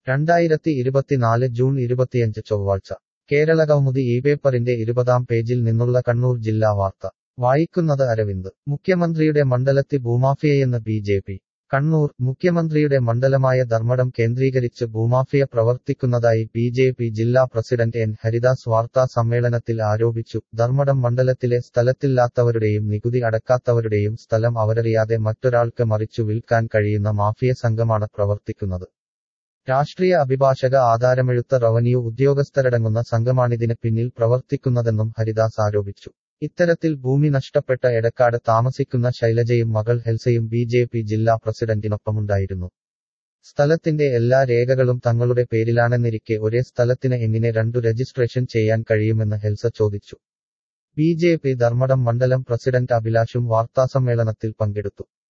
രണ്ടായിരത്തി ഇരുപത്തിനാല് ജൂൺ ഇരുപത്തിയഞ്ച് ചൊവ്വാഴ്ച കേരള കൗമുദി ഈ പേപ്പറിന്റെ ഇരുപതാം പേജിൽ നിന്നുള്ള കണ്ണൂർ ജില്ലാ വാർത്ത വായിക്കുന്നത് അരവിന്ദ് മുഖ്യമന്ത്രിയുടെ മണ്ഡലത്തി ഭൂമാഫിയയെന്ന് ബി ജെ പി കണ്ണൂർ മുഖ്യമന്ത്രിയുടെ മണ്ഡലമായ ധർമ്മടം കേന്ദ്രീകരിച്ച് ഭൂമാഫിയ പ്രവർത്തിക്കുന്നതായി ബി ജെ പി ജില്ലാ പ്രസിഡന്റ് എൻ ഹരിദാസ് വാർത്താ സമ്മേളനത്തിൽ ആരോപിച്ചു ധർമ്മടം മണ്ഡലത്തിലെ സ്ഥലത്തില്ലാത്തവരുടെയും നികുതി അടക്കാത്തവരുടെയും സ്ഥലം അവരറിയാതെ മറ്റൊരാൾക്ക് മറിച്ചു വിൽക്കാൻ കഴിയുന്ന മാഫിയ സംഘമാണ് പ്രവർത്തിക്കുന്നത് രാഷ്ട്രീയ അഭിഭാഷക ആധാരമെഴുത്ത റവന്യൂ ഉദ്യോഗസ്ഥരടങ്ങുന്ന സംഘമാണിതിന് പിന്നിൽ പ്രവർത്തിക്കുന്നതെന്നും ഹരിദാസ് ആരോപിച്ചു ഇത്തരത്തിൽ ഭൂമി നഷ്ടപ്പെട്ട എടക്കാട് താമസിക്കുന്ന ശൈലജയും മകൾ ഹെൽസയും ബി ജെ പി ജില്ലാ പ്രസിഡന്റിനൊപ്പമുണ്ടായിരുന്നു സ്ഥലത്തിന്റെ എല്ലാ രേഖകളും തങ്ങളുടെ പേരിലാണെന്നിരിക്കെ ഒരേ സ്ഥലത്തിന് എങ്ങനെ രണ്ടു രജിസ്ട്രേഷൻ ചെയ്യാൻ കഴിയുമെന്ന് ഹെൽസ ചോദിച്ചു ബി ജെ പി ധർമ്മടം മണ്ഡലം പ്രസിഡന്റ് അഭിലാഷും വാർത്താസമ്മേളനത്തിൽ പങ്കെടുത്തു